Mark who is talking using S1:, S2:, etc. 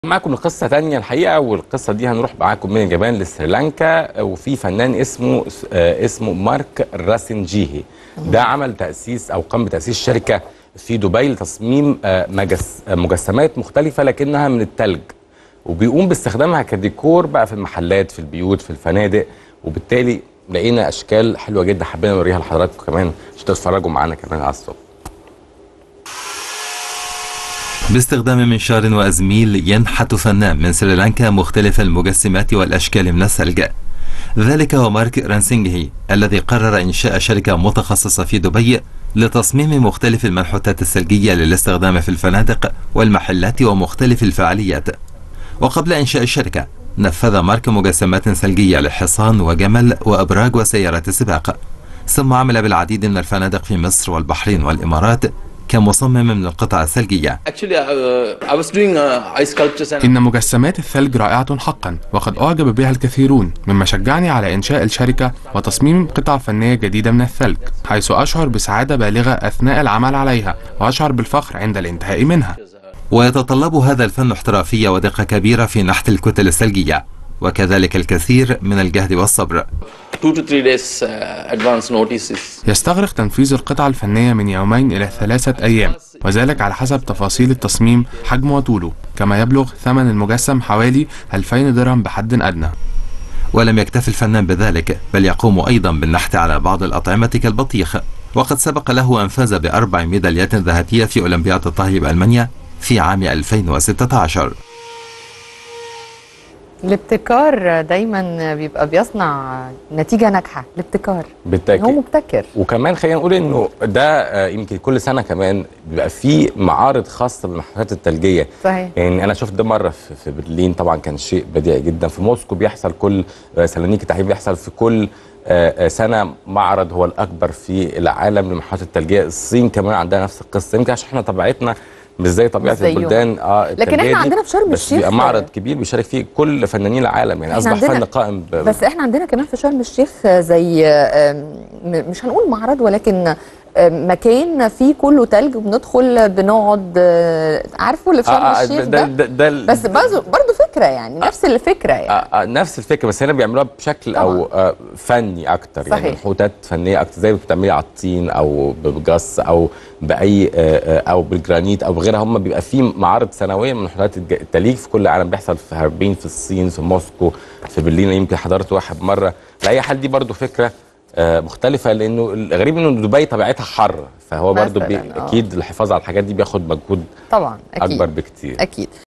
S1: معاكم لقصة تانية الحقيقة والقصة دي هنروح معاكم من اليابان لسريلانكا وفي فنان اسمه آه اسمه مارك راسنجيهي ده عمل تأسيس أو قام بتأسيس شركة في دبي لتصميم آه مجس آه مجسمات مختلفة لكنها من التلج وبيقوم باستخدامها كديكور بقى في المحلات في البيوت في الفنادق وبالتالي لقينا أشكال حلوة جدا حبينا نوريها لحضراتكم كمان عشان تتفرجوا معانا كمان على الصبح
S2: باستخدام منشار وأزميل ينحت فنان من سريلانكا مختلف المجسمات والأشكال من الثلج ذلك هو مارك رانسينغهي الذي قرر إنشاء شركة متخصصة في دبي لتصميم مختلف المنحوتات الثلجية للاستخدام في الفنادق والمحلات ومختلف الفعاليات وقبل إنشاء الشركة نفذ مارك مجسمات ثلجية لحصان وجمل وأبراج وسيارات سباق ثم عمل بالعديد من الفنادق في مصر والبحرين والإمارات كمصمم من القطع الثلجية
S3: Actually, uh, I was doing uh, ice sculptures and
S4: إن مجسمات الثلج رائعة حقا وقد أعجب بها الكثيرون مما شجعني على إنشاء الشركة وتصميم قطع فنية جديدة من الثلج حيث أشعر بسعادة بالغة أثناء العمل عليها وأشعر بالفخر عند الانتهاء منها
S2: ويتطلب هذا الفن احترافية ودقة كبيرة في نحت الكتل الثلجية وكذلك الكثير من الجهد والصبر
S3: two to three days uh, advance notices.
S4: يستغرق تنفيذ القطع الفنية من يومين إلى ثلاثة أيام وذلك على حسب تفاصيل التصميم حجمه وطوله كما يبلغ ثمن المجسم حوالي 2000 درهم بحد أدنى
S2: ولم يكتف الفنان بذلك بل يقوم أيضا بالنحت على بعض الأطعمة كالبطيخ وقد سبق له أن فاز بأربع ميداليات ذهبية في أولمبياد الطهي بألمانيا في عام 2016
S5: الابتكار دايما بيبقى بيصنع نتيجة ناجحة الابتكار
S1: بالتأكيد
S5: هو مبتكر
S1: وكمان خلينا نقول انه ده آه، يمكن كل سنه كمان بيبقى في معارض خاصه بالمحاكات الثلجيه
S5: صحيح
S1: يعني انا شفت ده مره في في برلين طبعا كان شيء بديع جدا في موسكو بيحصل كل آه، سالونيكي تحديدا بيحصل في كل آه، آه، سنه معرض هو الاكبر في العالم للمحاكات الثلجيه الصين كمان عندها نفس القصه يمكن عشان احنا طبيعتنا مش زي طبيعه
S5: مش زيهم.
S1: البلدان اه
S5: لكن
S1: الثلجية
S5: احنا
S1: دي،
S5: عندنا في شرم
S1: بس
S5: الشيخ
S1: بيبقى معرض كبير بيشارك فيه كل فنانين العالم يعني
S5: احنا
S1: اصبح
S5: عندنا-
S1: فن قائم ب...
S5: بس احنا عندنا كمان في شرم الشيخ زي آم، م- مش هنقول معرض ولكن آم، مكان فيه كله تلج وبندخل بنقعد آه، عارفه اللي في شرم
S1: آه، آه،
S5: الشيخ
S1: ده,
S5: ده,
S1: ده, ده
S5: بس برضه برضه فكرة يعني نفس الفكرة يعني
S1: آه آه نفس الفكره بس هنا بيعملوها بشكل او آه فني اكتر يعني
S5: صحيح.
S1: منحوتات فنيه اكتر زي ما بتعملي على الطين او بجص او باي آه آه او بالجرانيت او بغيرها هم بيبقى في معارض سنويه من منحوتات الج- التليج في كل العالم بيحصل في هاربين في الصين في موسكو في برلين يمكن حضرت واحد مره لاي حال دي برضو فكره آه مختلفه لانه الغريب انه دبي طبيعتها حر فهو برضو بي
S5: مثلاً، آه.
S1: اكيد الحفاظ على الحاجات دي بياخد مجهود
S5: طبعا اكيد
S1: اكبر بكتير
S5: اكيد